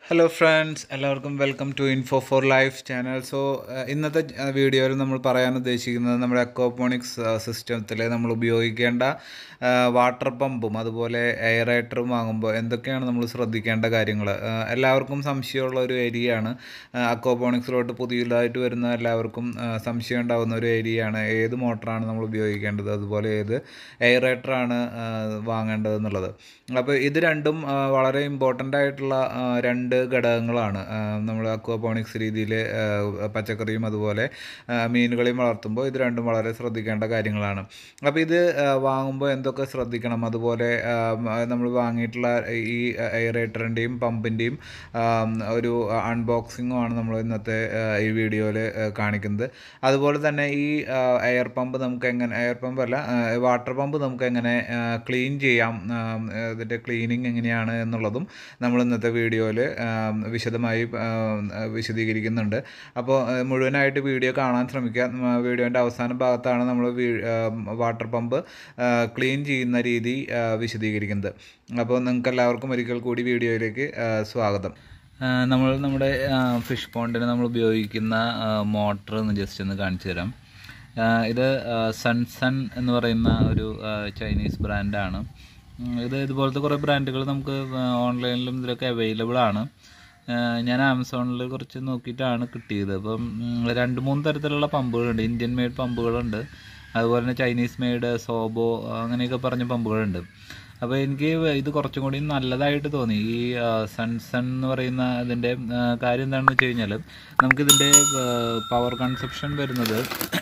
hello friends എല്ലാവർക്കും welcome to info for life channel so ഇന്നത്തെ വീഡിയോയിൽ നമ്മൾ പറയാൻ ഉദ്ദേശിക്കുന്നത് നമ്മുടെ അക്വാപോണിക്സ് സിസ്റ്റത്തിൽ നമ്മൾ ഉപയോഗിക്കേണ്ട വാട്ടർ പമ്പും അതുപോലെ എയറേറ്ററും വാങ്ങുമ്പോൾ എന്തൊക്കെയാണ് നമ്മൾ ശ്രദ്ധിക്കേണ്ട കാര്യങ്ങൾ എല്ലാവർക്കും സംശയമുള്ള ഒരു ഏരിയയാണ് അക്വാപോണിക്സിലോട്ട് പുതിയതായിട്ട് വരുന്ന എല്ലാവർക്കും ആ, സംശയം ഉണ്ടാകുന്ന ഒരു ഏരിയയാണ് ഏത് മോട്ടറാണ് നമ്മൾ ഉപയോഗിക്കേണ്ടത് അതുപോലെ ഏത് എയറേറ്ററാണ് വാങ്ങേണ്ടത് എന്നുള്ളത് അപ്പോൾ ഇത് രണ്ടും ആ, വളരെ ഇമ്പോർട്ടൻ്റ് ആയിട്ടുള്ള ആ, രണ്ട് ഘടകങ്ങളാണ് നമ്മൾ അക്വാപോണിക്സ് രീതിയിൽ പച്ചക്കറിയും അതുപോലെ ആ, മീനുകളെയും വളർത്തുമ്പോൾ ഇത് രണ്ടും വളരെ ശ്രദ്ധിക്കേണ്ട കാര്യങ്ങളാണ് അപ്പോൾ ഇത് ആ, വാങ്ങുമ്പോൾ എന്തൊക്കെ ശ്രദ്ധിക്കണം അതുപോലെ നമ്മൾ വാങ്ങിയിട്ടുള്ള ഈ എയറേറ്ററിൻ്റെയും പമ്പിൻ്റെയും ഒരു അൺബോക്സിങ്ങും ആണ് നമ്മൾ ഇന്നത്തെ ആ, ഈ വീഡിയോയിൽ കാണിക്കുന്നത് അതുപോലെ തന്നെ ഈ എയർ പമ്പ് നമുക്ക് എങ്ങനെ എയർ പമ്പ് അല്ല വാട്ടർ പമ്പ് നമുക്ക് എങ്ങനെ ക്ലീൻ ചെയ്യാം ആ, ഇതിൻ്റെ ക്ലീനിങ് എങ്ങനെയാണ് എന്നുള്ളതും നമ്മൾ ഇന്നത്തെ വീഡിയോയിൽ വിശദമായി ആ, വിശദീകരിക്കുന്നുണ്ട് അപ്പോൾ ആ, മുഴുവനായിട്ട് വീഡിയോ കാണാൻ ശ്രമിക്കുക ആ, വീഡിയോൻ്റെ അവസാന ഭാഗത്താണ് നമ്മൾ വാട്ടർ പമ്പ് ക്ലീൻ ചെയ്യുന്ന രീതി ആ, വിശദീകരിക്കുന്നത് അപ്പോൾ നിങ്ങൾക്ക് എല്ലാവർക്കും ഒരിക്കൽ കൂടി വീഡിയോയിലേക്ക് ആ, സ്വാഗതം നമ്മൾ നമ്മുടെ ഫിഷ് പോണ്ടിന് നമ്മൾ ഉപയോഗിക്കുന്ന മോട്ടർ ഒന്ന് ജസ്റ്റ് ഒന്ന് കാണിച്ചു തരാം ആ, ഇത് സൺസൺ എന്ന് പറയുന്ന ഒരു ആ, ചൈനീസ് ബ്രാൻഡാണ് ഉം, ഇത് ഇതുപോലത്തെ കുറേ ബ്രാൻഡുകൾ നമുക്ക് ഓൺലൈനിലും ഇതിലൊക്കെ അവൈലബിൾ ആണ് ആ, ഞാൻ ആമസോണിൽ കുറച്ച് നോക്കിയിട്ടാണ് കിട്ടിയത് അപ്പം ഉം, രണ്ട് മൂന്ന് തരത്തിലുള്ള പമ്പുകളുണ്ട് ഇന്ത്യൻ മെയ്ഡ് പമ്പുകളുണ്ട് അതുപോലെ തന്നെ ചൈനീസ് മെയ്ഡ് സോബോ അങ്ങനെയൊക്കെ പറഞ്ഞ പമ്പുകളുണ്ട് അപ്പോൾ എനിക്ക് ഇത് കുറച്ചും കൂടി നല്ലതായിട്ട് തോന്നി ഈ സൺസൺ എന്ന് പറയുന്ന ഇതിൻ്റെ ആ, കാര്യം എന്താണെന്ന് വെച്ച് കഴിഞ്ഞാൽ നമുക്കിതിൻ്റെ പവർ കൺസപ്ഷൻ വരുന്നത്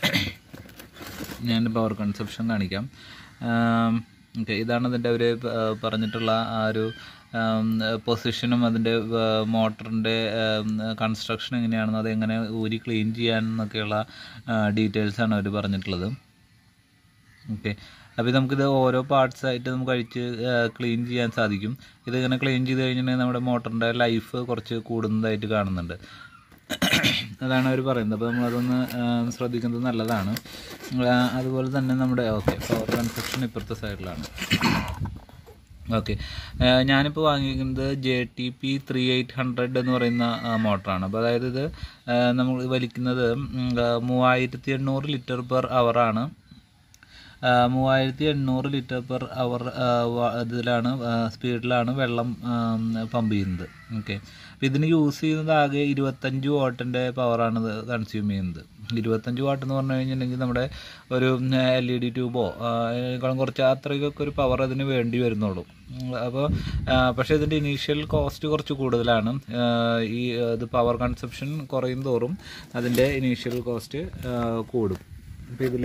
ഞാൻ പവർ കൺസപ്ഷൻ കാണിക്കാം ഓക്കെ ഇതാണ് ഇതിൻ്റെ അവർ പറഞ്ഞിട്ടുള്ള ആ ഒരു പൊസിഷനും അതിൻ്റെ മോട്ടറിൻ്റെ കൺസ്ട്രക്ഷൻ എങ്ങനെയാണെന്ന് അതെങ്ങനെ ഊരി ക്ലീൻ ചെയ്യാൻ എന്നൊക്കെയുള്ള ഡീറ്റെയിൽസാണ് അവർ പറഞ്ഞിട്ടുള്ളത് ഓക്കെ അപ്പോൾ നമുക്കിത് ഓരോ പാർട്സ് ആയിട്ട് നമുക്ക് അഴിച്ച് ക്ലീൻ ചെയ്യാൻ സാധിക്കും ഇതിങ്ങനെ ക്ലീൻ ചെയ്ത് കഴിഞ്ഞിട്ടുണ്ടെങ്കിൽ നമ്മുടെ മോട്ടറിൻ്റെ ലൈഫ് കുറച്ച് കൂടുന്നതായിട്ട് കാണുന്നുണ്ട് അതാണ് അവർ പറയുന്നത് അപ്പോൾ നമ്മളതൊന്ന് ആ, ശ്രദ്ധിക്കുന്നത് നല്ലതാണ് ആ, അതുപോലെ തന്നെ നമ്മുടെ ഓക്കെ പവർ കൺസ്ട്രക്ഷൻ ഇപ്പുറത്തെ സൈഡിലാണ് ഓക്കെ ഞാനിപ്പോൾ വാങ്ങിയിരിക്കുന്നത് J T P three eight hundred എന്ന് പറയുന്ന ആ, മോട്ടറാണ് അപ്പോൾ അതായത് ഇത് ആ, നമ്മൾ വലിക്കുന്നത് ഉം, ആ, മൂവായിരത്തി എണ്ണൂറ് ലിറ്റർ പെർ അവറാണ് മൂവായിരത്തി എണ്ണൂറ് ലിറ്റർ പെർ അവർ ഇതിലാണ് സ്പീഡിലാണ് വെള്ളം പമ്പ് ചെയ്യുന്നത് ഓക്കെ അപ്പോൾ ഇതിന് യൂസ് ചെയ്യുന്നത് ആകെ ഇരുപത്തഞ്ച് വാട്ടിൻ്റെ പവറാണ് ഇത് കൺസ്യൂം ചെയ്യുന്നത് ഇരുപത്തഞ്ച് വാട്ട് എന്ന് പറഞ്ഞു കഴിഞ്ഞിട്ടുണ്ടെങ്കിൽ നമ്മുടെ ഒരു എൽ ഇ ഡി ട്യൂബോ അതിനേക്കാളും കുറച്ച് അത്രയ്ക്കൊക്കെ ഒരു പവർ അതിന് വേണ്ടി വരുന്നുള്ളൂ ഉം, അപ്പോൾ പക്ഷേ ഇതിൻ്റെ ഇനീഷ്യൽ കോസ്റ്റ് കുറച്ച് കൂടുതലാണ് ആ, ഈ ഇത് പവർ കൺസപ്ഷൻ കുറയും തോറും അതിൻ്റെ ഇനീഷ്യൽ കോസ്റ്റ് കൂടും അപ്പോൾ ഇതിൽ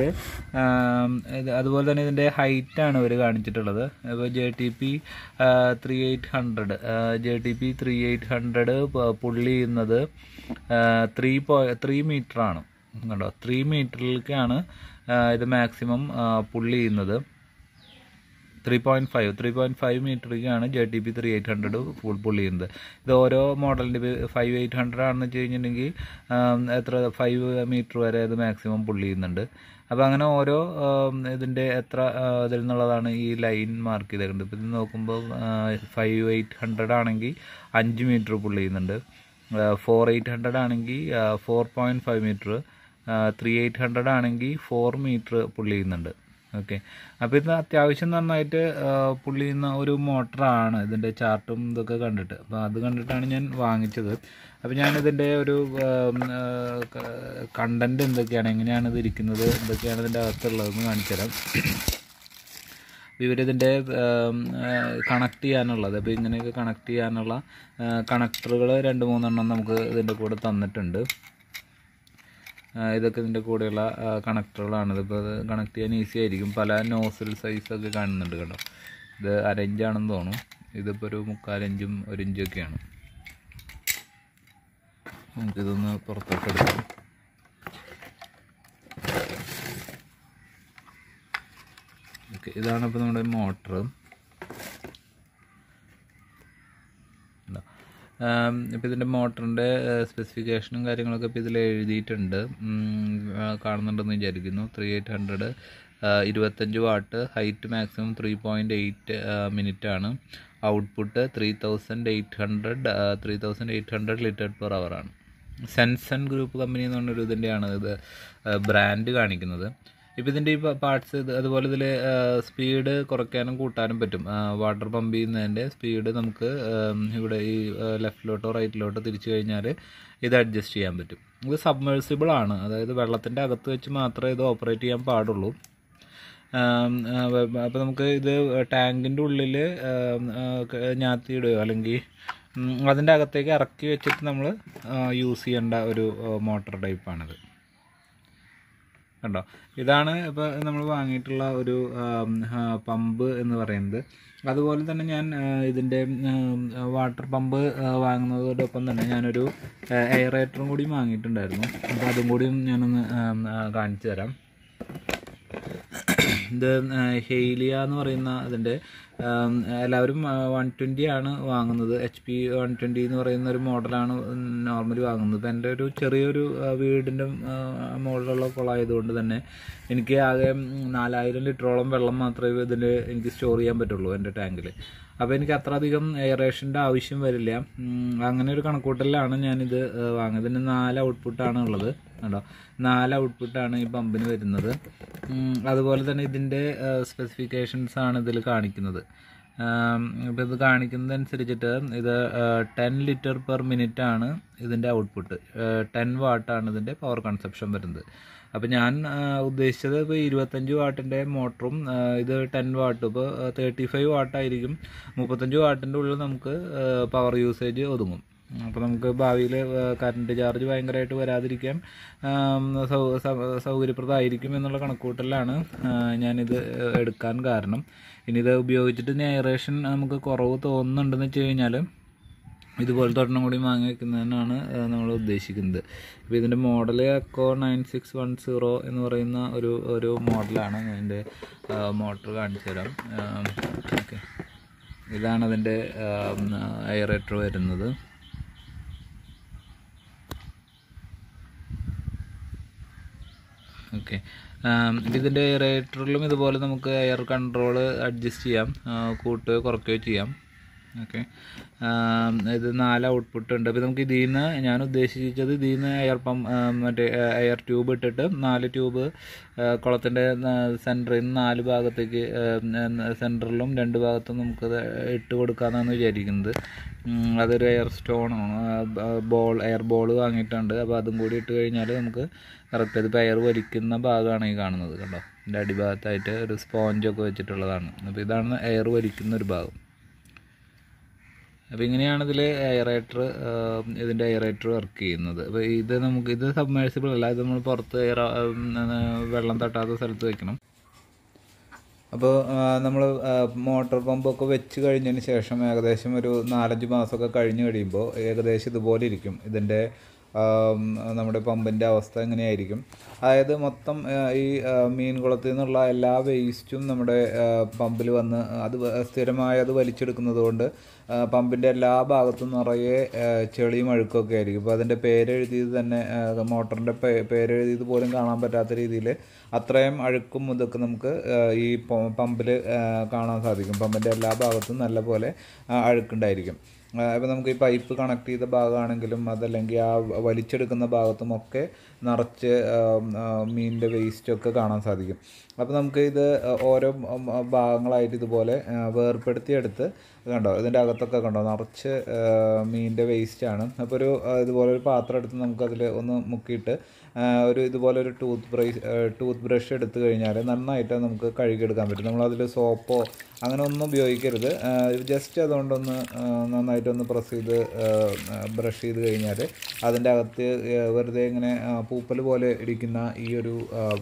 അതുപോലെ തന്നെ ഇതിൻ്റെ ഹൈറ്റാണ് ഇവർ കാണിച്ചിട്ടുള്ളത് അപ്പോൾ J T P three eight hundred J T P three eight hundred പുള്ളി ചെയ്യുന്നത് ത്രീ പോ ത്രീ മീറ്ററാണ് കണ്ടോ ത്രീ മീറ്ററിലേക്കാണ് ഇത് മാക്സിമം പുള്ളി ചെയ്യുന്നത് three point five three point five മീറ്ററിലേക്കാണ് J T P three eight hundred full പുള്ളി ചെയ്യുന്നത് ഇത് ഓരോ മോഡലിൻ്റെ ഫൈവ് എയ്റ്റ് ഹൺഡ്രഡ് ആണെന്ന് വെച്ച് കഴിഞ്ഞിട്ടുണ്ടെങ്കിൽ ആം, എത്ര ഫൈവ് മീറ്റർ വരെ അത് മാക്സിമം പുള്ളി ചെയ്യുന്നുണ്ട് അപ്പോൾ അങ്ങനെ ഓരോ ആം, ഇതിൻ്റെ എത്ര ആ, ഇതിൽ നിന്നുള്ളതാണ് ഈ ലൈൻ മാർക്ക് ചെയ്തേക്കുന്നത് ഇപ്പോൾ ഇത് നോക്കുമ്പോൾ ഫൈവ് എയ്റ്റ് ഹൺഡ്രഡ് ആണെങ്കിൽ അഞ്ച് മീറ്റർ പുള്ളി ചെയ്യുന്നുണ്ട് ഫോർ എയ്റ്റ് ഹൺഡ്രഡ് ആണെങ്കിൽ four point five metre three eight hundred ആണെങ്കിൽ ഫോർ മീറ്റർ പുള്ളി ചെയ്യുന്നുണ്ട് ഓക്കെ അപ്പോൾ ഇത് അത്യാവശ്യം നന്നായിട്ട് ആ, പുള്ളി ചെയ്യുന്ന ഒരു മോട്ടറാണ് ഇതിൻ്റെ ചാർട്ടും ഇതൊക്കെ കണ്ടിട്ട് അപ്പോൾ അത് കണ്ടിട്ടാണ് ഞാൻ വാങ്ങിച്ചത് അപ്പോൾ ഞാനിതിൻ്റെ ഒരു കണ്ടൻറ്റ് എന്തൊക്കെയാണ് എങ്ങനെയാണ് ഇത് ഇരിക്കുന്നത് എന്തൊക്കെയാണ് ഇതിൻ്റെ അകത്തുള്ളതെന്ന് കാണിച്ചു തരാം ഇവരിതിൻ്റെ കണക്ട് ചെയ്യാനുള്ളത് അപ്പോൾ ഇങ്ങനെയൊക്കെ കണക്ട് ചെയ്യാനുള്ള കണക്ടറുകൾ രണ്ട് മൂന്നെണ്ണം നമുക്ക് ഇതിൻ്റെ കൂടെ തന്നിട്ടുണ്ട് ആ, ഇതൊക്കെ ഇതിൻ്റെ കൂടെയുള്ള കണക്ടറുകളാണ് ഇതിപ്പോൾ ഇത് കണക്ട് ചെയ്യാൻ ഈസി ആയിരിക്കും പല നോസിൽ സൈസൊക്കെ കാണുന്നുണ്ട് കേട്ടോ ഇത് അരഞ്ചാണെന്ന് തോന്നുന്നു ഇതിപ്പോൾ ഒരു മുക്കാലഞ്ചും ഒരു ഇഞ്ചും ഒക്കെയാണ് നമുക്കിതൊന്ന് പുറത്തോട്ട് എടുക്കാം ഓക്കെ ഇതാണ് ഇപ്പോൾ നമ്മുടെ മോട്ടർ ഇപ്പോൾ ഇതിൻ്റെ മോട്ടറിൻ്റെ സ്പെസിഫിക്കേഷനും കാര്യങ്ങളൊക്കെ ഇപ്പോൾ ഇതിൽ എഴുതിയിട്ടുണ്ട് ഉം, ആ, കാണുന്നുണ്ടെന്ന് വിചാരിക്കുന്നു ത്രീ എയ്റ്റ് ഹൺഡ്രഡ് ഇരുപത്തഞ്ച് watt height maximum three point eight minute ആണ് output three thousand eight hundred three thousand eight hundred litre per ആണ് സെൻസൺ ഗ്രൂപ്പ് കമ്പനി എന്ന് പറഞ്ഞൊരു ഇതിൻ്റെയാണ് ഇത് ബ്രാൻഡ് കാണിക്കുന്നത് ഇപ്പോൾ ഇതിൻ്റെ ഈ പാർട്സ് ഇത് അതുപോലെ ഇതിൽ സ്പീഡ് കുറയ്ക്കാനും കൂട്ടാനും പറ്റും വാട്ടർ പമ്പ് ചെയ്യുന്നതിൻ്റെ സ്പീഡ് നമുക്ക് ഉം, ഇവിടെ ഈ ലെഫ്റ്റിലോട്ടോ റൈറ്റിലോട്ടോ തിരിച്ചു കഴിഞ്ഞാൽ ഇത് അഡ്ജസ്റ്റ് ചെയ്യാൻ പറ്റും ഇത് സബ്മേഴ്സിബിൾ ആണ് അതായത് വെള്ളത്തിൻ്റെ അകത്ത് വെച്ച് മാത്രമേ ഇത് ഓപ്പറേറ്റ് ചെയ്യാൻ പാടുള്ളൂ അപ്പോൾ നമുക്ക് ഇത് ടാങ്കിൻ്റെ ഉള്ളിൽ ഞാത്തിയിടുകയോ അല്ലെങ്കിൽ ഉം, അതിൻ്റെ അകത്തേക്ക് ഇറക്കി വെച്ചിട്ട് നമ്മൾ യൂസ് ചെയ്യേണ്ട ഒരു മോട്ടോർ ടൈപ്പാണിത് കണ്ടോ ഇതാണ് ഇപ്പോൾ നമ്മൾ വാങ്ങിയിട്ടുള്ള ഒരു പമ്പ് എന്ന് പറയുന്നത് അതുപോലെ തന്നെ ഞാൻ ആ, ഇതിൻ്റെ വാട്ടർ പമ്പ് വാങ്ങുന്നതോടൊപ്പം തന്നെ ഞാനൊരു എയറേറ്ററും കൂടി വാങ്ങിയിട്ടുണ്ടായിരുന്നു അപ്പോൾ അതും കൂടിയും ഞാനൊന്ന് ആ, ആ, കാണിച്ചു തരാം ഇത് ഹെയ്ലിയ എന്ന് പറയുന്ന അതിൻ്റെ ആം, എല്ലാവരും വൺ ട്വൻറ്റി ആണ് വാങ്ങുന്നത് എച്ച് പി വൺ ട്വൻറ്റി എന്ന് പറയുന്ന ഒരു മോഡലാണ് നോർമലി വാങ്ങുന്നത് ഇപ്പം എൻ്റെ ഒരു ചെറിയൊരു ആ, വീടിൻ്റെ ആ, മുകളിലുള്ള കുളമായതുകൊണ്ട് തന്നെ എനിക്ക് ആകെ ഉം, നാലായിരം ലിറ്ററോളം വെള്ളം മാത്രമേ ഇതിൽ എനിക്ക് സ്റ്റോർ ചെയ്യാൻ പറ്റുള്ളൂ എൻ്റെ ടാങ്കിൽ അപ്പോൾ എനിക്ക് അത്ര അധികം എയറേഷൻ്റെ ആവശ്യം വരില്ല ഉം, അങ്ങനെ ഒരു കണക്കൂട്ടലിലാണ് ഞാനിത് ആ, വാങ്ങിയത് ഇതിന് നാല് ഔട്ട്പുട്ടാണ് ഉള്ളത് കണ്ടോ നാല് ഔട്ട്പുട്ടാണ് ഈ പമ്പിന് വരുന്നത് ഉം, അതുപോലെ തന്നെ ഇതിൻ്റെ സ്പെസിഫിക്കേഷൻസ് ആണ് ഇതിൽ കാണിക്കുന്നത് ഇപ്പോൾ ഇത് കാണിക്കുന്നതനുസരിച്ചിട്ട് ഇത് ടെൻ ലിറ്റർ പെർ മിനിറ്റ് ആണ് ഇതിൻ്റെ ഔട്ട്പുട്ട് ടെൻ വാട്ടാണ് ഇതിൻ്റെ പവർ കൺസപ്ഷൻ വരുന്നത് അപ്പോൾ ഞാൻ ആ, ഉദ്ദേശിച്ചത് ഇപ്പോൾ ഇരുപത്തഞ്ച് വാട്ടിൻ്റെ മോട്ടറും ആ, ഇത് ടെൻ വാട്ട് ഇപ്പോൾ തേർട്ടി ഫൈവ് വാട്ടായിരിക്കും മുപ്പത്തഞ്ച് വാട്ടിൻ്റെ ഉള്ളിൽ നമുക്ക് പവർ യൂസേജ് ഒതുങ്ങും അപ്പോൾ നമുക്ക് ഭാവിയിൽ കറണ്ട് ചാർജ് ഭയങ്കരമായിട്ട് വരാതിരിക്കാൻ ആം, സൗ- സൗ- സൗകര്യപ്രദമായിരിക്കും എന്നുള്ള കണക്കൂട്ടലാണ് ആ, ഞാനിത് എടുക്കാൻ കാരണം ഇനി ഇത് ഉപയോഗിച്ചിട്ട് ഇനി എയറേഷൻ നമുക്ക് കുറവ് തോന്നുന്നുണ്ടെന്ന് വെച്ച് കഴിഞ്ഞാൽ ഇതുപോലത്തെ ഒരെണ്ണം കൂടി വാങ്ങി വെക്കുന്നതിനാണ് നമ്മൾ ഉദ്ദേശിക്കുന്നത് അപ്പോൾ ഇതിൻ്റെ model echo nine six one zero എന്ന് പറയുന്ന ഒരു ഒരു മോഡലാണ് ഞാൻ ഇതിൻ്റെ മോട്ടർ കാണിച്ചു തരാം ഓക്കെ ഇതാണ് അതിൻ്റെ എയറേറ്റർ വരുന്നത് ഓക്കെ ഇതിൻ്റെ എയറേറ്ററിലും ഇതുപോലെ നമുക്ക് എയർ കൺട്രോൾ അഡ്ജസ്റ്റ് ചെയ്യാം ആ, കൂട്ടുകയോ കുറയ്ക്കുകയോ ചെയ്യാം ഓക്കെ ഇത് നാല് ഔട്ട്പുട്ട് ഉണ്ട് അപ്പോൾ നമുക്ക് ഇതിൽ നിന്ന് ഞാൻ ഉദ്ദേശിച്ചത് ഇതിൽ നിന്ന് എയർ പമ്പ് മറ്റേ എയർ ട്യൂബ് ഇട്ടിട്ട് നാല് ട്യൂബ് കുളത്തിൻ്റെ സെൻറ്ററിൽ നിന്ന് നാല് ഭാഗത്തേക്ക് സെൻറ്ററിലും രണ്ട് ഭാഗത്തും നമുക്കത് ഇട്ട് കൊടുക്കാമെന്നാണ് വിചാരിക്കുന്നത് ഉം, അതൊരു air stone ball air ball വാങ്ങിയിട്ടുണ്ട് അപ്പോൾ അതും കൂടി ഇട്ട് കഴിഞ്ഞാൽ നമുക്ക് കറക്റ്റ് അത് എയർ വലിക്കുന്ന ഭാഗമാണ് ഈ കാണുന്നത് കണ്ടോ ഇതിൻ്റെ അടിഭാഗത്തായിട്ട് ഒരു സ്പോഞ്ചൊക്കെ വെച്ചിട്ടുള്ളതാണ് അപ്പോൾ ഇതാണ് എയർ വലിക്കുന്ന ഒരു ഭാഗം അപ്പോൾ ഇങ്ങനെയാണ് ഇതിൽ എയറേറ്റർ ഇതിൻ്റെ എയറേറ്റർ വർക്ക് ചെയ്യുന്നത് അപ്പോൾ ഇത് നമുക്ക് ഇത് സബ്മേഴ്സിബിൾ അല്ല ഇത് നമ്മൾ പുറത്ത് എയർ വെള്ളം തട്ടാത്ത സ്ഥലത്ത് വെക്കണം അപ്പോൾ നമ്മൾ മോട്ടോർ പമ്പൊക്കെ വെച്ച് കഴിഞ്ഞതിന് ശേഷം ഏകദേശം ഒരു നാലഞ്ച് മാസമൊക്കെ കഴിഞ്ഞ് കഴിയുമ്പോൾ ഏകദേശം ഇതുപോലെ ഇരിക്കും ഇതിൻ്റെ ആം, നമ്മുടെ പമ്പിൻ്റെ അവസ്ഥ എങ്ങനെയായിരിക്കും അതായത് മൊത്തം ആ, ഈ ആ, മീൻ കുളത്തിൽ നിന്നുള്ള എല്ലാ വേസ്റ്റും നമ്മുടെ പമ്പിൽ വന്ന് അത് വ- സ്ഥിരമായി അത് വലിച്ചെടുക്കുന്നത് കൊണ്ട് ആ, പമ്പിൻ്റെ എല്ലാ ഭാഗത്തും നിറയെ ആ, ചെളിയും അഴുക്കൊക്കെ ആയിരിക്കും ഇപ്പോൾ അതിൻ്റെ പേരെഴുതിയത് തന്നെ ആ, മോട്ടറിൻ്റെ പേ പേരെഴുതിയത് പോലും കാണാൻ പറ്റാത്ത രീതിയിൽ അത്രയും അഴുക്കും ഇതൊക്കെ നമുക്ക് ആ, ഈ പമ്പിൽ കാണാൻ സാധിക്കും പമ്പിൻ്റെ എല്ലാ ഭാഗത്തും നല്ല പോലെ ആ, അഴുക്കുണ്ടായിരിക്കും ഇപ്പോൾ നമുക്ക് ഈ പൈപ്പ് കണക്ട് ചെയ്ത ഭാഗമാണെങ്കിലും അതല്ലെങ്കിൽ ആ വലിച്ചെടുക്കുന്ന ഭാഗത്തുമൊക്കെ നിറച്ച് മീനിൻ്റെ വേസ്റ്റൊക്കെ കാണാൻ സാധിക്കും അപ്പോൾ നമുക്ക് ഇത് ഓരോ ഉം, ഭാഗങ്ങളായിട്ട് ഇതുപോലെ ആ, വേർപെടുത്തിയെടുത്ത് കണ്ടോ ഇതിൻ്റെ അകത്തൊക്കെ കണ്ടോ നിറച്ച് മീനിൻ്റെ വേസ്റ്റാണ് അപ്പോൾ ഒരു ആ, ഇതുപോലെ ഒരു പാത്രം എടുത്ത് നമുക്കതിൽ ഒന്ന് മുക്കിയിട്ട് ആ, ഒരു ഇതുപോലെ ഒരു ടൂത്ത് ബ്രഷ് ടൂത്ത് ബ്രഷ് എടുത്തു കഴിഞ്ഞാൽ നന്നായിട്ട് നമുക്ക് കഴുകിയെടുക്കാൻ പറ്റും നമ്മളതിൽ സോപ്പോ അങ്ങനെ ഒന്നും ഉപയോഗിക്കരുത് ജസ്റ്റ് അതുകൊണ്ടൊന്ന് ആ, നന്നായിട്ടൊന്ന് പ്രസ് ചെയ്ത് ബ്രഷ് ചെയ്ത് കഴിഞ്ഞാൽ അതിൻ്റെ അകത്ത് ആ, വെറുതെ ഇങ്ങനെ ആ, പൂപ്പൽ പോലെ ഇരിക്കുന്ന ഈ ഒരു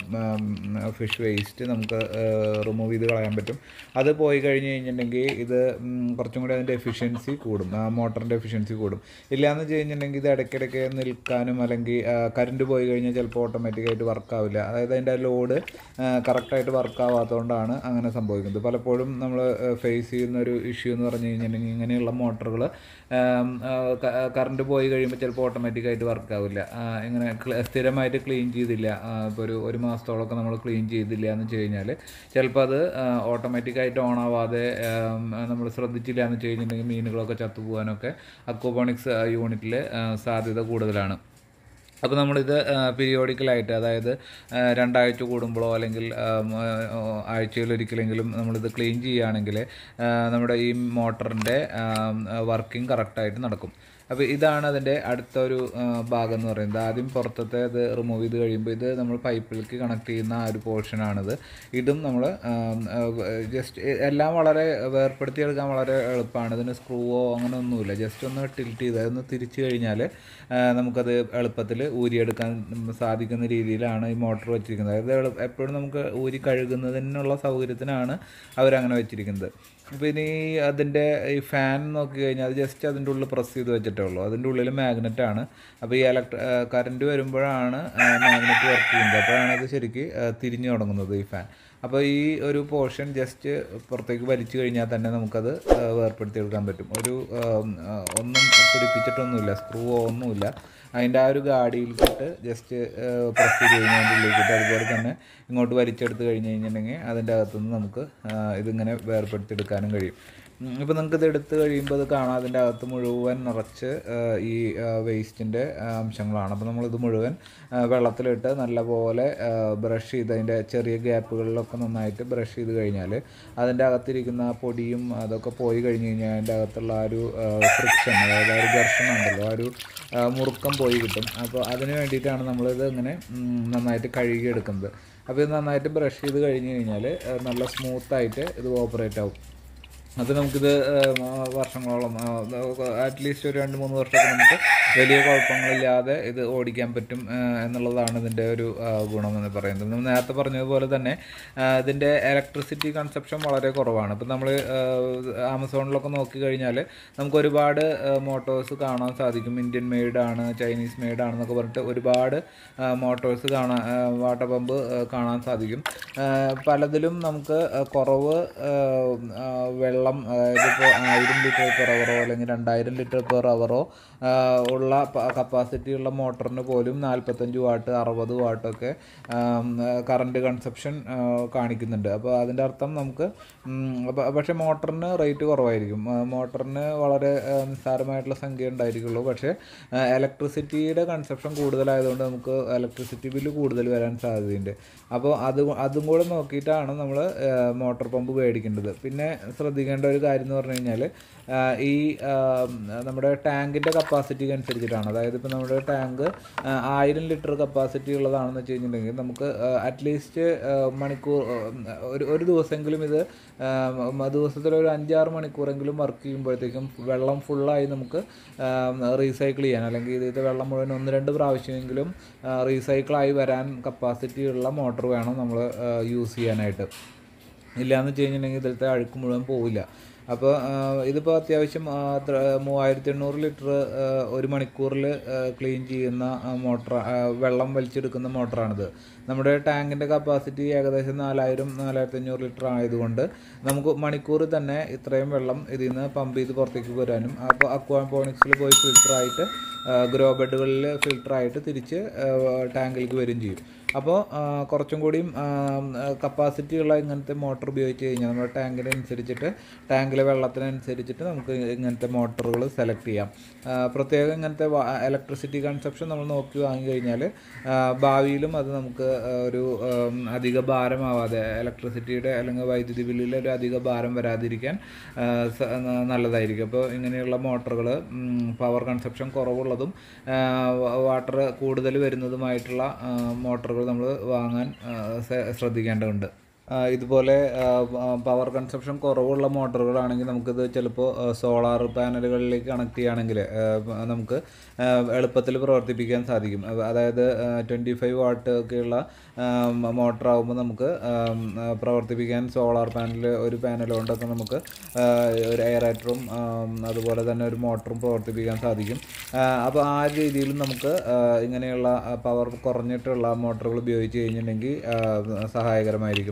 ഫിഷ് വേസ്റ്റ് നമുക്ക് റിമൂവ് ചെയ്ത് കളയാൻ പറ്റും അത് പോയി കഴിഞ്ഞ് കഴിഞ്ഞിട്ടുണ്ടെങ്കിൽ ഇത് ഉം, കുറച്ചും കൂടി അതിൻ്റെ എഫിഷ്യൻസി കൂടും മോട്ടറിൻ്റെ എഫിഷ്യൻസി കൂടും ഇല്ലയെന്ന് വെച്ച് കഴിഞ്ഞിട്ടുണ്ടെങ്കിൽ ഇത് ഇടയ്ക്കിടയ്ക്ക് നിൽക്കാനും അല്ലെങ്കിൽ കറണ്ട് പോയി കഴിഞ്ഞാൽ ചിലപ്പോൾ ഓട്ടോമാറ്റിക്കായിട്ട് വർക്ക് ആവില്ല അതായത് അതിൻ്റെ ലോഡ് കറക്റ്റായിട്ട് വർക്ക് ആവാത്തതുകൊണ്ടാണ് അങ്ങനെ സംഭവിക്കുന്നത് പലപ്പോഴും നമ്മൾ നമ്മൾ ഫേസ് ചെയ്യുന്ന ഒരു ഇഷ്യൂ എന്ന് പറഞ്ഞു കഴിഞ്ഞിട്ടുണ്ടെങ്കിൽ ഇങ്ങനെയുള്ള മോട്ടറുകൾ കറണ്ട് പോയി കഴിയുമ്പോൾ ചിലപ്പോൾ ഓട്ടോമാറ്റിക്കായിട്ട് വർക്ക് ആവില്ല ആ, ഇങ്ങനെ ക്ല- സ്ഥിരമായിട്ട് ക്ലീൻ ചെയ്തില്ല ഇപ്പോൾ ഒരു ഒരു മാസത്തോളമൊക്കെ നമ്മൾ ക്ലീൻ ചെയ്തില്ല എന്ന് വെച്ച് കഴിഞ്ഞാൽ ചിലപ്പോൾ അത് ഓട്ടോമാറ്റിക്കായിട്ട് ഓൺ ആവാതെ നമ്മൾ ശ്രദ്ധിച്ചില്ല എന്ന് വെച്ച് കഴിഞ്ഞിട്ടുണ്ടെങ്കിൽ മീനുകളൊക്കെ ചത്തുപോകാനൊക്കെ അക്വപോണിക്സ് യൂണിറ്റിൽ സാധ്യത കൂടുതലാണ് അപ്പോൾ നമ്മളിത് പീരിയോഡിക്കലായിട്ട് അതായത് ആ, രണ്ടാഴ്ച കൂടുമ്പോഴോ അല്ലെങ്കിൽ ആഴ്ചയിലൊരിക്കലെങ്കിലും നമ്മളിത് ക്ലീൻ ചെയ്യുകയാണെങ്കിൽ ആ, നമ്മുടെ ഈ മോട്ടറിൻ്റെ വർക്കിംഗ് കറക്റ്റായിട്ട് നടക്കും അപ്പോൾ ഇതാണ് അതിൻ്റെ അടുത്ത ഒരു ആ, ഭാഗം എന്ന് പറയുന്നത് ആദ്യം പുറത്തത്തെ ഇത് റിമൂവ് ചെയ്ത് കഴിയുമ്പോൾ ഇത് നമ്മൾ പൈപ്പിലേക്ക് കണക്ട് ചെയ്യുന്ന ആ ഒരു പോർഷനാണിത് ഇതും നമ്മൾ ജസ്റ്റ് എല്ലാം വളരെ വേർപ്പെടുത്തിയെടുക്കാൻ വളരെ എളുപ്പമാണ് ഇതിന് സ്ക്രൂവോ അങ്ങനെ ഒന്നുമില്ല ജസ്റ്റ് ഒന്ന് ടിൽറ്റ് ചെയ്ത് അതൊന്ന് തിരിച്ചു കഴിഞ്ഞാൽ നമുക്കത് എളുപ്പത്തിൽ ഊരിയെടുക്കാൻ സാധിക്കുന്ന രീതിയിലാണ് ഈ മോട്ടോർ വെച്ചിരിക്കുന്നത് അതായത് എളു- എപ്പോഴും നമുക്ക് ഊരി കഴുകുന്നതിനുള്ള സൗകര്യത്തിനാണ് അവരങ്ങനെ വെച്ചിരിക്കുന്നത് അപ്പോൾ ഇനി അതിൻ്റെ ഈ ഫാൻ നോക്കി കഴിഞ്ഞാൽ അത് ജസ്റ്റ് അതിൻ്റെ ഉള്ളിൽ പ്രസ് ചെയ്ത് വെച്ചിട്ടേ ഉള്ളൂ അതിൻ്റെ ഉള്ളിൽ മാഗ്നറ്റ് ആണ് അപ്പോൾ ഈ ഇലക്ട്ര കറണ്ട് വരുമ്പോഴാണ് മാഗ്നറ്റ് വർക്ക് ചെയ്യുന്നത് അപ്പോഴാണ് അത് ശരിക്ക് ആ, തിരിഞ്ഞു തുടങ്ങുന്നത് ഈ ഫാൻ അപ്പോൾ ഈ ഒരു പോർഷൻ ജസ്റ്റ് പുറത്തേക്ക് വലിച്ചു കഴിഞ്ഞാൽ തന്നെ നമുക്കത് ആ, വേർപ്പെടുത്തിയെടുക്കാൻ പറ്റും ഒരു ആ, ആ, ഒന്നും പിടിപ്പിച്ചിട്ടൊന്നുമില്ല സ്ക്രൂവോ ഒന്നുമില്ല അതിൻ്റെ ആ ഒരു ഗാഡിയിൽക്കിട്ട് ജസ്റ്റ് പ്രസ് ചെയ്ത് കഴിഞ്ഞാൽ അതിൻ്റെ ഉള്ളിലേക്കിട്ട് അതുപോലെ തന്നെ ഇങ്ങോട്ട് വലിച്ചെടുത്ത് കഴിഞ്ഞ് കഴിഞ്ഞിട്ടുണ്ടെങ്കിൽ അതിൻ്റെ അകത്തുനിന്ന് നമുക്ക് ആ, ഇതിങ്ങനെ വേർപ്പെടുത്തിയെടുക്കാനും കഴിയും ഇപ്പോൾ നിങ്ങൾക്ക് ഇത് എടുത്ത് കഴിയുമ്പോൾ അത് കാണാം അതിൻ്റെ അകത്ത് മുഴുവൻ നിറച്ച് ആ, ഈ വേസ്റ്റിൻ്റെ അംശങ്ങളാണ് അപ്പോൾ നമ്മളിത് മുഴുവൻ ആ, വെള്ളത്തിലിട്ട് നല്ലപോലെ ബ്രഷ് ചെയ്ത് അതിൻ്റെ ചെറിയ ഗ്യാപ്പുകളിലൊക്കെ നന്നായിട്ട് ബ്രഷ് ചെയ്ത് കഴിഞ്ഞാൽ അതിൻ്റെ അകത്തിരിക്കുന്ന ആ പൊടിയും അതൊക്കെ പോയി കഴിഞ്ഞ് കഴിഞ്ഞാൽ അതിൻ്റെ അകത്തുള്ള ആ ഒരു ഫ്രിക്ഷൻ അതായത് ആ ഒരു ഘർഷണം ഉണ്ടല്ലോ ആ ഒരു ആ, മുറുക്കം പോയി കിട്ടും അപ്പോൾ അതിന് വേണ്ടിയിട്ടാണ് നമ്മളിത് ഇങ്ങനെ ഉം, നന്നായിട്ട് കഴുകിയെടുക്കുന്നത് അപ്പോൾ ഇത് നന്നായിട്ട് ബ്രഷ് ചെയ്ത് കഴിഞ്ഞ് കഴിഞ്ഞാൽ നല്ല സ്മൂത്തായിട്ട് ഇത് ഓപ്പറേറ്റ് ആവും അത് നമുക്കിത് ഏഹ്, ആ, വർഷങ്ങളോളം അറ്റ്ലീസ്റ്റ് ഒരു രണ്ട് മൂന്ന് വർഷമൊക്കെ നമുക്ക് വലിയ കുഴപ്പങ്ങളില്ലാതെ ഇത് ഓടിക്കാൻ പറ്റും ഏഹ്, എന്നുള്ളതാണ് ഇതിൻ്റെ ഒരു ആ, ഗുണം എന്ന് പറയുന്നത് നമ്മൾ നേരത്തെ പറഞ്ഞതുപോലെ തന്നെ ആ, ഇതിൻ്റെ ഇലക്ട്രിസിറ്റി കൺസപ്ഷൻ വളരെ കുറവാണ് ഇപ്പം നമ്മൾ ആമസോണിലൊക്കെ നോക്കി കഴിഞ്ഞാൽ നമുക്ക് ഒരുപാട് മോട്ടോഴ്സ് കാണാൻ സാധിക്കും ഇന്ത്യൻ മെയ്ഡ് ആണ് ചൈനീസ് മെയ്ഡ് ആണെന്നൊക്കെ പറഞ്ഞിട്ട് ഒരുപാട് മോട്ടോഴ്സ് കാണാൻ വാട്ടർ പമ്പ് കാണാൻ സാധിക്കും ആ, പലതിലും നമുക്ക് ആ, കുറവ് ആ, ആ, വെള്ളം അതായത് ഇപ്പോൾ ആയിരം ലിറ്റർ പെർ അവറോ അല്ലെങ്കിൽ രണ്ടായിരം ലിറ്റർ പെർ അവറോ ഉള്ള കപ്പാസിറ്റി ഉള്ള മോട്ടറിന് പോലും നാൽപ്പത്തഞ്ച് വാട്ട് അറുപത് വാട്ടൊക്കെ കറണ്ട് കൺസപ്ഷൻ കാണിക്കുന്നുണ്ട് അപ്പോൾ അതിൻ്റെ അർത്ഥം നമുക്ക് ഉം, അപ്പ- പക്ഷേ മോട്ടറിന് റേറ്റ് കുറവായിരിക്കും ആ, മോട്ടറിന് വളരെ ആ, നിസ്സാരമായിട്ടുള്ള സംഖ്യ ഉണ്ടായിരിക്കുള്ളൂ പക്ഷേ ഇലക്ട്രിസിറ്റിയുടെ കൺസപ്ഷൻ കൂടുതലായതുകൊണ്ട് നമുക്ക് ഇലക്ട്രിസിറ്റി ബില്ല് കൂടുതൽ വരാൻ സാധ്യതയുണ്ട് അപ്പോൾ അത് അതും കൂടെ നോക്കിയിട്ടാണ് നമ്മൾ മോട്ടോർ പമ്പ് മേടിക്കേണ്ടത് പിന്നെ ശ്രദ്ധിക്കേണ്ട ഒരു കാര്യം എന്ന് പറഞ്ഞു കഴിഞ്ഞാൽ ഈ ആ, നമ്മുടെ ടാങ്കിൻ്റെ കപ്പാസിറ്റിക്ക് അനുസരിച്ചിട്ടാണ് അതായത് ഇപ്പോൾ നമ്മുടെ ടാങ്ക് ആയിരം ലിറ്റർ കപ്പാസിറ്റി ഉള്ളതാണെന്ന് വെച്ച് കഴിഞ്ഞിട്ടുണ്ടെങ്കിൽ നമുക്ക് അറ്റ്ലീസ്റ്റ് മണിക്കൂർ ആ, ഒരു ഒരു ദിവസമെങ്കിലും ഇത് ആ, ദിവസത്തിൽ ഒരു അഞ്ചാറ് മണിക്കൂറെങ്കിലും വർക്ക് ചെയ്യുമ്പോഴത്തേക്കും വെള്ളം ഫുള്ളായി നമുക്ക് റീസൈക്കിൾ ചെയ്യാൻ അല്ലെങ്കിൽ ഇതിൻ്റെ വെള്ളം മുഴുവൻ ഒന്ന് രണ്ട് പ്രാവശ്യമെങ്കിലും റീസൈക്കിളായി വരാൻ കപ്പാസിറ്റി ഉള്ള മോട്ടോർ വേണം നമ്മൾ യൂസ് ചെയ്യാനായിട്ട് ഇല്ലയെന്ന് വെച്ച് കഴിഞ്ഞിട്ടുണ്ടെങ്കിൽ ഇതിലത്തെ അഴുക്ക് മുഴുവൻ പോവില്ല അപ്പോൾ ഇതിപ്പോൾ അത്യാവശ്യം ആ, ത്ര- മൂവായിരത്തി എണ്ണൂറ് ലിറ്റർ ഒരു മണിക്കൂറിൽ ക്ലീൻ ചെയ്യുന്ന മോട്ടർ വെള്ളം വലിച്ചെടുക്കുന്ന മോട്ടറാണിത് നമ്മുടെ ടാങ്കിൻ്റെ കപ്പാസിറ്റി ഏകദേശം നാലായിരം നാലായിരത്തി അഞ്ഞൂറ് ലിറ്റർ ആയതുകൊണ്ട് നമുക്ക് മണിക്കൂർ തന്നെ ഇത്രയും വെള്ളം ഇതിൽ നിന്ന് പമ്പ് ചെയ്ത് പുറത്തേക്ക് വരാനും അപ്പോൾ അക്വാപോണിക്സിൽ പോയി ഫിൽറ്ററായിട്ട് ഗ്രോ ബെഡുകളിൽ ഫിൽറ്ററായിട്ട് തിരിച്ച് ടാങ്കിലേക്ക് വരും ചെയ്യും അപ്പോൾ കുറച്ചും കൂടിയും കപ്പാസിറ്റി ഉള്ള ഇങ്ങനത്തെ മോട്ടർ ഉപയോഗിച്ച് കഴിഞ്ഞാൽ നമ്മുടെ ടാങ്കിനനുസരിച്ചിട്ട് ടാങ്കിലെ വെള്ളത്തിനനുസരിച്ചിട്ട് നമുക്ക് ഇങ്ങനത്തെ മോട്ടറുകൾ സെലക്ട് ചെയ്യാം ആ, പ്രത്യേകം ഇങ്ങനത്തെ ഇലക്ട്രിസിറ്റി കൺസപ്ഷൻ നമ്മൾ നോക്കി വാങ്ങി കഴിഞ്ഞാൽ ഭാവിയിലും അത് നമുക്ക് ആ, ഒരു ഉം, അധിക ഭാരമാവാതെ ഇലക്ട്രിസിറ്റിയുടെ അല്ലെങ്കിൽ വൈദ്യുതി ബില്ലിൽ ഒരു അധിക ഭാരം വരാതിരിക്കാൻ ആ, സ- ന- നല്ലതായിരിക്കും അപ്പോൾ ഇങ്ങനെയുള്ള മോട്ടറുകൾ പവർ കൺസപ്ഷൻ കുറവുള്ളതും വാട്ടർ കൂടുതൽ വരുന്നതുമായിട്ടുള്ള മോട്ടറുകൾ നമ്മൾ വാങ്ങാൻ ആ, സ- ശ്രദ്ധിക്കേണ്ടതുണ്ട് ആ, ഇതുപോലെ പവർ കൺസപ്ഷൻ കുറവുള്ള മോട്ടറുകളാണെങ്കിൽ നമുക്കിത് ചിലപ്പോൾ സോളാർ പാനലുകളിലേക്ക് കണക്ട് ചെയ്യുകയാണെങ്കിൽ നമുക്ക് എളുപ്പത്തിൽ പ്രവർത്തിപ്പിക്കാൻ സാധിക്കും അവ- അതായത് ട്വൻറ്റി ഫൈവ് വാട്ട് ഒക്കെയുള്ള മോട്ടർ ആകുമ്പോൾ നമുക്ക് ആം, ആ, പ്രവർത്തിപ്പിക്കാൻ സോളാർ പാനൽ ഒരു പാനൽ കൊണ്ടൊക്കെ നമുക്ക് ആ, ഒരു എയറേറ്ററും അതുപോലെ തന്നെ ഒരു മോട്ടറും പ്രവർത്തിപ്പിക്കാൻ സാധിക്കും അപ്പോൾ ആ രീതിയിലും നമുക്ക് ആ, ഇങ്ങനെയുള്ള പവർ കുറഞ്ഞിട്ടുള്ള മോട്ടറുകൾ ഉപയോഗിച്ച് കഴിഞ്ഞിട്ടുണ്ടെങ്കിൽ ആ, സഹായകരമായിരിക്കും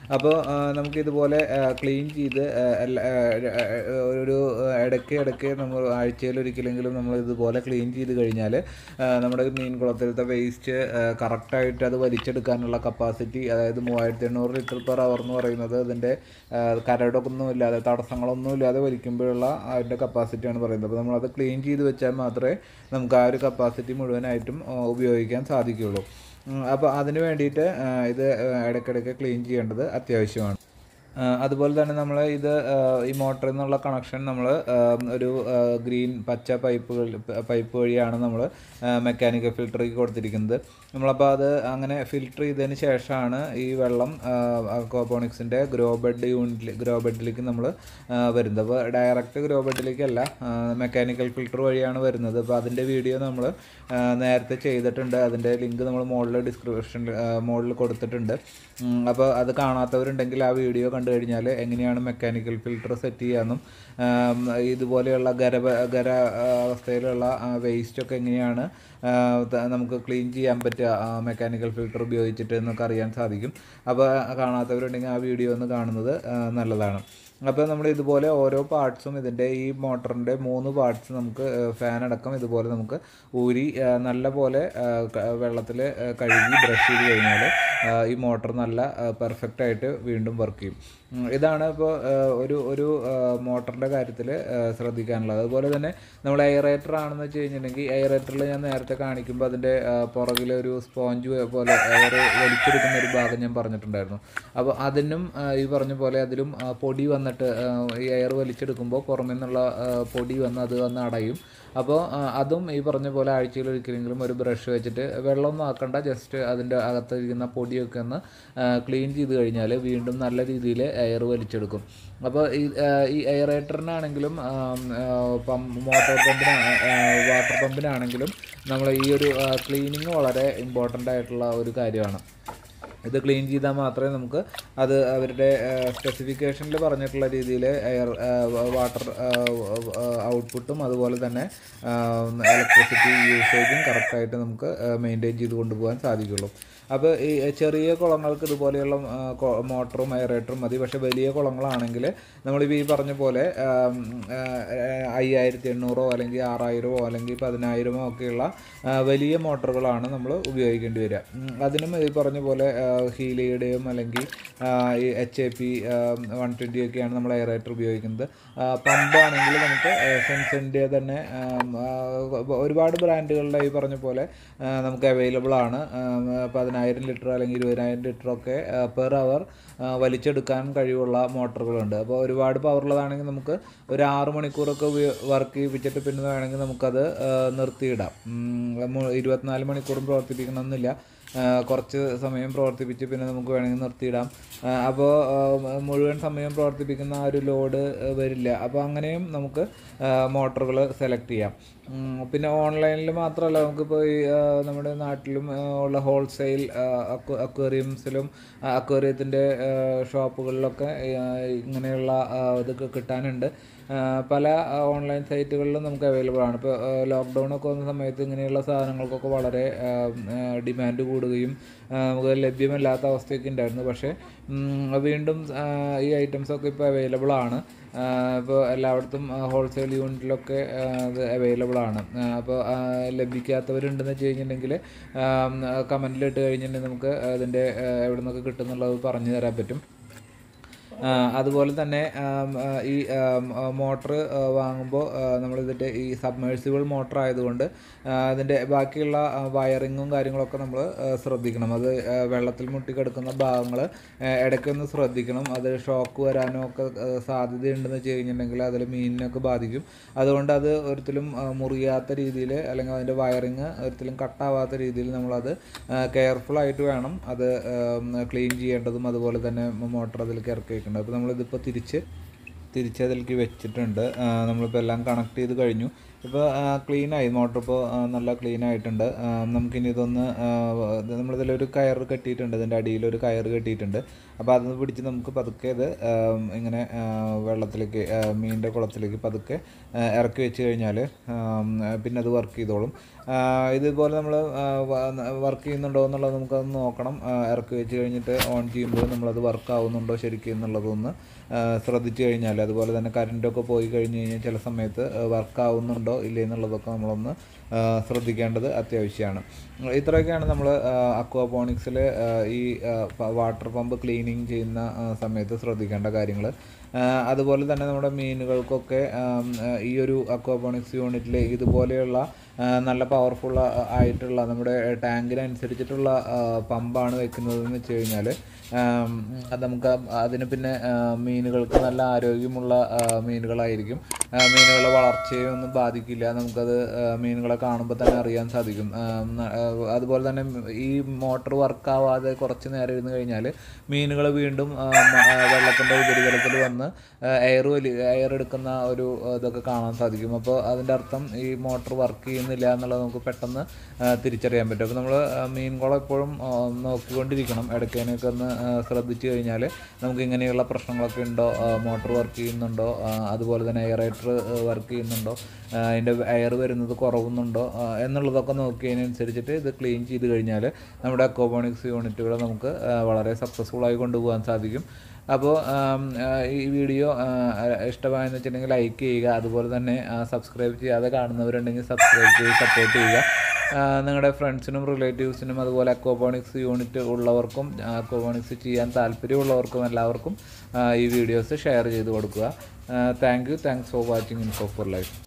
അപ്പോൾ നമുക്ക് ഇതുപോലെ ക്ലീൻ ചെയ്ത് ആ, എല്ലാ- ആ, ആ, ഒരു ഇടയ്ക്ക് ഇടയ്ക്ക് നമ്മൾ ആഴ്ചയിൽ ഒരിക്കലെങ്കിലും നമ്മൾ ഇതുപോലെ ക്ലീൻ ചെയ്ത് കഴിഞ്ഞാൽ നമ്മുടെ മീൻ കുളത്തിലത്തെ വേസ്റ്റ് കറക്റ്റായിട്ട് അത് വലിച്ചെടുക്കാനുള്ള കപ്പാസിറ്റി അതായത് മൂവായിരത്തി എണ്ണൂറ് ലിറ്റർ പെർ അവർ എന്ന് പറയുന്നത് അതിൻ്റെ കരടൊന്നും ഇല്ലാതെ തടസ്സങ്ങളൊന്നും ഇല്ലാതെ വലിക്കുമ്പോഴുള്ള അതിൻ്റെ കപ്പാസിറ്റിയാണ് പറയുന്നത് അപ്പോൾ നമ്മളത് ക്ലീൻ ചെയ്ത് വെച്ചാൽ മാത്രമേ നമുക്ക് ആ ഒരു കപ്പാസിറ്റി മുഴുവനായിട്ടും ആ, ഉപയോഗിക്കാൻ സാധിക്കുകയുള്ളൂ അപ്പോൾ അതിന് വേണ്ടിയിട്ട് ആ, ഇത് ഇടയ്ക്കിടയ്ക്ക് ക്ലീൻ ചെയ്യേണ്ടത് അത്യാവശ്യമാണ് ആ, അതുപോലെ തന്നെ നമ്മൾ ഇത് ആ, ഈ മോട്ടറിൽ നിന്നുള്ള കണക്ഷൻ നമ്മൾ ഒരു ആ, ഗ്രീൻ പച്ച പൈപ്പുകൾ പൈപ്പ് വഴിയാണ് നമ്മൾ മെക്കാനിക്കൽ ഫിൽറ്ററിൽ കൊടുത്തിരിക്കുന്നത് നമ്മളപ്പോൾ അത് അങ്ങനെ ഫിൽറ്റർ ചെയ്തതിന് ശേഷമാണ് ഈ വെള്ളം കോപ്പോണിക്സിൻ്റെ ഗ്രോ ബെഡ് യൂണിറ്റിൽ ഗ്രോ ബെഡിലേക്ക് നമ്മൾ വരുന്നത് അപ്പോൾ ഡയറക്റ്റ് ഗ്രോ ബെഡിലേക്കല്ല മെക്കാനിക്കൽ ഫിൽറ്റർ വഴിയാണ് വരുന്നത് അപ്പോൾ അതിൻ്റെ വീഡിയോ നമ്മൾ നേരത്തെ ചെയ്തിട്ടുണ്ട് അതിൻ്റെ ലിങ്ക് നമ്മൾ മുകളിൽ ഡിസ്ക്രിപ്ഷനിൽ മുകളിൽ കൊടുത്തിട്ടുണ്ട് ഉം, അപ്പോൾ അത് കാണാത്തവരുണ്ടെങ്കിൽ ആ വീഡിയോ കണ്ടു കഴിഞ്ഞാൽ എങ്ങനെയാണ് മെക്കാനിക്കൽ ഫിൽറ്റർ സെറ്റ് ചെയ്യാമെന്നും ആം, ഇതുപോലെയുള്ള ഗര ഗര ആ, അവസ്ഥയിലുള്ള വേസ്റ്റ് ഒക്കെ എങ്ങനെയാണ് ആ, ത- നമുക്ക് ക്ലീൻ ചെയ്യാൻ പറ്റുക മെക്കാനിക്കൽ ഫിൽറ്റർ ഉപയോഗിച്ചിട്ട് എന്നൊക്കെ അറിയാൻ സാധിക്കും അപ്പോൾ കാണാത്തവരുണ്ടെങ്കിൽ ആ വീഡിയോ ഒന്ന് കാണുന്നത് ആ, നല്ലതാണ് അപ്പോൾ നമ്മൾ ഇതുപോലെ ഓരോ പാർട്സും ഇതിൻ്റെ ഈ മോട്ടറിൻ്റെ മൂന്ന് പാർട്സ് നമുക്ക് ഫാൻ അടക്കം ഇതുപോലെ നമുക്ക് ഊരി ആ, നല്ല പോലെ വെള്ളത്തിൽ കഴുകി ബ്രഷ് ചെയ്ത് കഴിഞ്ഞാൽ ഈ മോട്ടർ നല്ല പെർഫെക്റ്റ് ആയിട്ട് വീണ്ടും വർക്ക് ചെയ്യും ഉം, ഇതാണ് ഇപ്പോൾ ഒരു ഒരു മോട്ടറിൻ്റെ കാര്യത്തിൽ ശ്രദ്ധിക്കാനുള്ളത് അതുപോലെ തന്നെ നമ്മൾ എയറേറ്റർ ആണെന്ന് വെച്ച് കഴിഞ്ഞിട്ടുണ്ടെങ്കിൽ എയറേറ്ററിൽ ഞാൻ നേരത്തെ കാണിക്കുമ്പോൾ അതിൻ്റെ പുറകിൽ ഒരു സ്പോഞ്ച് പോലെ എയർ വലിച്ചെടുക്കുന്ന ഒരു ഭാഗം ഞാൻ പറഞ്ഞിട്ടുണ്ടായിരുന്നു അപ്പോൾ അതിനും ആ, ഈ പറഞ്ഞ പോലെ അതിലും ആ, പൊടി വന്നിട്ട് ആ, ഈ എയർ വലിച്ചെടുക്കുമ്പോൾ പുറമേ നിന്നുള്ള ആ, പൊടി വന്ന് അത് വന്ന് അടയും അപ്പോൾ ആ, അതും ഈ പറഞ്ഞ പോലെ ആഴ്ചയിൽ ഒരിക്കലെങ്കിലും ഒരു ബ്രഷ് വെച്ചിട്ട് വെള്ളമൊന്നും ആക്കണ്ട ജസ്റ്റ് അതിൻ്റെ അകത്തിരിക്കുന്ന പൊടിയൊക്കെ ഒന്ന് ക്ലീൻ ചെയ്ത് കഴിഞ്ഞാൽ വീണ്ടും നല്ല രീതിയിൽ എയർ വലിച്ചെടുക്കും അപ്പോൾ ഈ ആ, ഈ എയറേറ്ററിനാണെങ്കിലും മോട്ടോർ പമ്പിന് വാട്ടർ പമ്പിനാണെങ്കിലും നമ്മൾ ഈ ഒരു ക്ലീനിങ് വളരെ ഇമ്പോർട്ടൻ്റ് ആയിട്ടുള്ള ഒരു കാര്യമാണ് ഇത് ക്ലീൻ ചെയ്താൽ മാത്രമേ നമുക്ക് അത് അവരുടെ സ്പെസിഫിക്കേഷനിൽ പറഞ്ഞിട്ടുള്ള രീതിയിൽ എയർ വാട്ടർ ഔട്ട്പുട്ടും അതുപോലെ തന്നെ ഇലക്ട്രിസിറ്റി യൂസേജും കറക്റ്റായിട്ട് നമുക്ക് മെയിൻറ്റെയിൻ ചെയ്ത് കൊണ്ടുപോകാൻ സാധിക്കുള്ളൂ അപ്പോൾ ഈ ചെറിയ കുളങ്ങൾക്ക് ഇതുപോലെയുള്ള ആ, കൊ- മോട്ടറും എയറേറ്ററും മതി പക്ഷേ വലിയ കുളങ്ങളാണെങ്കിൽ നമ്മളിപ്പോൾ ഈ പറഞ്ഞ പോലെ ആം, ആ, അയ്യായിരത്തി എണ്ണൂറോ അല്ലെങ്കിൽ ആറായിരമോ അല്ലെങ്കിൽ പതിനായിരമോ ഒക്കെയുള്ള ആ, വലിയ മോട്ടറുകളാണ് നമ്മൾ ഉപയോഗിക്കേണ്ടി വരിക ഉം, അതിനും ഈ പറഞ്ഞ പോലെ ആ, ഹീലിയുടെയും അല്ലെങ്കിൽ ആ, ഈ H A P one twenty ഒക്കെയാണ് നമ്മൾ എയറേറ്റർ ഉപയോഗിക്കുന്നത് പമ്പാണെങ്കിൽ നമുക്ക് സെൻസിൻ്റെ തന്നെ ആം, ആ, ഒരുപാട് ബ്രാൻഡുകളുടെ ഈ പറഞ്ഞ പോലെ ആ, നമുക്ക് അവൈലബിൾ ആണ് ആം, പതിനായിരം ലിറ്റർ അല്ലെങ്കിൽ ഇരുപതിനായിരം ലിറ്റർ ഒക്കെ പെർ അവർ വലിച്ചെടുക്കാൻ കഴിവുള്ള മോട്ടറുകളുണ്ട് അപ്പോൾ ഒരുപാട് പവറുള്ളതാണെങ്കിൽ നമുക്ക് ഒരു ആറ് മണിക്കൂറൊക്കെ വർക്ക് ചെയ്യിപ്പിച്ചിട്ട് പിന്നെ വേണമെങ്കിൽ നമുക്കത് ആ, നിർത്തിയിടാം ഉം, മു- ഇരുപത്തിനാല് മണിക്കൂറും പ്രവർത്തിപ്പിക്കണമെന്നില്ല ആ, കുറച്ച് സമയം പ്രവർത്തിപ്പിച്ച് പിന്നെ നമുക്ക് വേണമെങ്കിൽ നിർത്തിയിടാം അപ്പോൾ മുഴുവൻ സമയം പ്രവർത്തിപ്പിക്കുന്ന ആ ഒരു ലോഡ് വരില്ല അപ്പോൾ അങ്ങനെയും നമുക്ക് മോട്ടറുകൾ സെലക്ട് ചെയ്യാം ഉം, പിന്നെ ഓൺലൈനിൽ മാത്രമല്ല നമുക്കിപ്പോൾ ഈ ആ, നമ്മുടെ നാട്ടിലും ആ, ഉള്ള ഹോൾസെയിൽ അക്വേറിയംസിലും അക്വേറിയത്തിൻ്റെ ഷോപ്പുകളിലൊക്കെ ആ, ഇങ്ങനെയുള്ള ആ, ഇതൊക്കെ കിട്ടാനുണ്ട് ആ, പല ഓൺലൈൻ സൈറ്റുകളിലും നമുക്ക് അവൈലബിൾ ആണ് ഇപ്പോൾ ലോക്ക്ഡൗൺ ഒക്കെ വന്ന സമയത്ത് ഇങ്ങനെയുള്ള സാധനങ്ങൾക്കൊക്കെ വളരെ ഡിമാൻഡ് കൂടുകയും ആ, നമുക്ക് ലഭ്യമല്ലാത്ത അവസ്ഥയൊക്കെ ഉണ്ടായിരുന്നു പക്ഷേ ഉം, വീണ്ടും ആ, ഈ ഐറ്റംസ് ഒക്കെ ഇപ്പോൾ അവൈലബിൾ ആണ് ഇപ്പോൾ എല്ലായിടത്തും ഹോൾസെയിൽ യൂണിറ്റിലൊക്കെ ആ, അത് അവൈലബിൾ ആണ് അപ്പോൾ ലഭിക്കാത്തവരുണ്ടെന്ന് വെച്ച് കഴിഞ്ഞിട്ടുണ്ടെങ്കിൽ കമൻറ്റിൽ ഇട്ട് കഴിഞ്ഞിട്ടുണ്ടെങ്കിൽ നമുക്ക് അതിൻ്റെ എവിടെ നിന്നൊക്കെ കിട്ടുന്നുള്ളത് പറഞ്ഞു തരാൻ പറ്റും ആ, അതുപോലെ തന്നെ ആം, ആ, ഈ മോട്ടർ വാങ്ങുമ്പോൾ നമ്മളിതിൻ്റെ ഈ സബ്മേഴ്സിബിൾ മോട്ടർ ആയതുകൊണ്ട് ആ, അതിൻ്റെ ബാക്കിയുള്ള വയറിങ്ങും കാര്യങ്ങളൊക്കെ നമ്മൾ ശ്രദ്ധിക്കണം അത് ആ, വെള്ളത്തിൽ മുട്ടിക്കിടക്കുന്ന ഭാഗങ്ങൾ ഇടയ്ക്കൊന്ന് ശ്രദ്ധിക്കണം അത് ഷോക്ക് വരാനോ ഒക്കെ ആ, സാധ്യതയുണ്ടെന്ന് വെച്ച് കഴിഞ്ഞിട്ടുണ്ടെങ്കിൽ അതിൽ മീനിനൊക്കെ ബാധിക്കും അതുകൊണ്ട് അത് ഒരിക്കലും ആ, മുറിയാത്ത രീതിയിൽ അല്ലെങ്കിൽ അതിൻ്റെ വയറിങ് ഒരിക്കലും കട്ടാവാത്ത രീതിയിൽ നമ്മളത് കെയർഫുൾ ആയിട്ട് വേണം അത് ക്ലീൻ ചെയ്യേണ്ടതും അതുപോലെ തന്നെ മോട്ടർ അതിലേക്ക് ഇറക്കി വെക്കേണ്ടത് അപ്പോൾ നമ്മളിതിപ്പോൾ തിരിച്ച് തിരിച്ച് അതിലേക്ക് വെച്ചിട്ടുണ്ട് ആ, നമ്മളിപ്പോൾ എല്ലാം കണക്ട് ചെയ്ത് കഴിഞ്ഞു ഇപ്പോൾ ക്ലീനായി മോട്ടർ ഇപ്പോൾ നല്ല ക്ലീൻ ആയിട്ടുണ്ട് ആ, നമുക്കിനി ഇതൊന്ന് ആ, ഇത് നമ്മളിതിലൊരു കയർ കെട്ടിയിട്ടുണ്ട് ഇതിൻ്റെ അടിയിൽ ഒരു കയർ കെട്ടിയിട്ടുണ്ട് അപ്പോൾ അതൊന്ന് പിടിച്ച് നമുക്ക് പതുക്കെ ഇത് ആ, ഇങ്ങനെ ആ, വെള്ളത്തിലേക്ക് ആ, മീനിൻ്റെ കുളത്തിലേക്ക് പതുക്കെ ആ, ഇറക്കി വെച്ച് കഴിഞ്ഞാൽ പിന്നെ അത് വർക്ക് ചെയ്തോളും ആ, ഇതുപോലെ നമ്മൾ വർക്ക് ചെയ്യുന്നുണ്ടോ എന്നുള്ളത് നമുക്കത് നോക്കണം ആ, ഇറക്കി വെച്ച് കഴിഞ്ഞിട്ട് ഓൺ ചെയ്യുമ്പോൾ നമ്മളത് വർക്ക് ആവുന്നുണ്ടോ ശരിക്കും എന്നുള്ളതൊന്ന് ആ, ശ്രദ്ധിച്ചു കഴിഞ്ഞാൽ അതുപോലെ തന്നെ കറണ്ടൊക്കെ പോയി കഴിഞ്ഞ് കഴിഞ്ഞാൽ ചില സമയത്ത് വർക്ക് ആവുന്നുണ്ടോ ഇല്ലേ എന്നുള്ളതൊക്കെ നമ്മളൊന്ന് ആ, ശ്രദ്ധിക്കേണ്ടത് അത്യാവശ്യമാണ് ഇത്രയൊക്കെയാണ് നമ്മൾ അക്വാപോണിക്സിൽ ഈ വാട്ടർ പമ്പ് ക്ലീനിങ് ചെയ്യുന്ന ആ, സമയത്ത് ശ്രദ്ധിക്കേണ്ട കാര്യങ്ങൾ അതുപോലെ തന്നെ നമ്മുടെ മീനുകൾക്കൊക്കെ ആം, ആ, ഈ ഒരു അക്വാപോണിക്സ് യൂണിറ്റിൽ ഇതുപോലെയുള്ള ആ, നല്ല പവർഫുൾ ആയിട്ടുള്ള നമ്മുടെ ടാങ്കിനനുസരിച്ചിട്ടുള്ള ആ, പമ്പാണ് വെക്കുന്നതെന്ന് വെച്ച് കഴിഞ്ഞാൽ ആം, അത് നമുക്ക് അതിന് പിന്നെ ആ, മീനുകൾക്ക് നല്ല ആരോഗ്യമുള്ള ആ, മീനുകളായിരിക്കും ആ, മീനുകളുടെ വളർച്ചയെ ഒന്നും ബാധിക്കില്ല നമുക്കത് ആ, മീനുകളെ കാണുമ്പോൾ തന്നെ അറിയാൻ സാധിക്കും ആ, ന- ആ, അതുപോലെ തന്നെ ഈ മോട്ടർ വർക്കാവാതെ കുറച്ച് നേരം ഇരുന്ന് കഴിഞ്ഞാൽ മീനുകൾ വീണ്ടും ആ, മ- ആ, വെള്ളത്തിൻ്റെ ഉപരിതലത്തിൽ വന്ന് എയർ വലി എയർ എടുക്കുന്ന ഒരു ആ, ഇതൊക്കെ കാണാൻ സാധിക്കും അപ്പോൾ അതിൻ്റെ അർത്ഥം ഈ മോട്ടർ വർക്ക് ചെയ്യുന്നില്ല എന്നുള്ളത് നമുക്ക് പെട്ടെന്ന് ആ, തിരിച്ചറിയാൻ പറ്റും അപ്പോൾ നമ്മൾ മീൻകുളം എപ്പോഴും ആ, നോക്കിക്കൊണ്ടിരിക്കണം ഇടയ്ക്കേനൊക്കെ ഒന്ന് ആ, ശ്രദ്ധിച്ചു കഴിഞ്ഞാൽ നമുക്ക് ഇങ്ങനെയുള്ള പ്രശ്നങ്ങളൊക്കെ ഉണ്ടോ മോട്ടർ വർക്ക് ചെയ്യുന്നുണ്ടോ ആ, അതുപോലെ തന്നെ എയറേറ്റർ വർക്ക് ചെയ്യുന്നുണ്ടോ ആ, അതിൻ്റെ എയർ വരുന്നത് കുറവുന്നുണ്ടോ ആ, എന്നുള്ളതൊക്കെ നോക്കിയതിനനുസരിച്ചിട്ട് ഇത് ക്ലീൻ ചെയ്ത് കഴിഞ്ഞാൽ നമ്മുടെ അക്വാപോണിക്സ് യൂണിറ്റുകൾ നമുക്ക് ആ, വളരെ സക്സസ്ഫുൾ ആയി കൊണ്ടുപോകാൻ സാധിക്കും അപ്പോൾ ആം, ആ, ഈ വീഡിയോ ആ, ഇഷ്ടമായെന്ന് വെച്ചിട്ടുണ്ടെങ്കിൽ ലൈക്ക് ചെയ്യുക അതുപോലെ തന്നെ സബ്സ്ക്രൈബ് ചെയ്യാതെ കാണുന്നവരുണ്ടെങ്കിൽ സബ്സ്ക്രൈബ് ചെയ്ത് സപ്പോർട്ട് ചെയ്യുക ആ, നിങ്ങളുടെ ഫ്രണ്ട്സിനും റിലേറ്റീവ്സിനും അതുപോലെ അക്വാപോണിക്സ് യൂണിറ്റ് ഉള്ളവർക്കും അക്വാപോണിക്സ് ചെയ്യാൻ താല്പര്യമുള്ളവർക്കും എല്ലാവർക്കും ആ, ഈ വീഡിയോസ് ഷെയർ ചെയ്ത് കൊടുക്കുക thank you thanks for watching info for life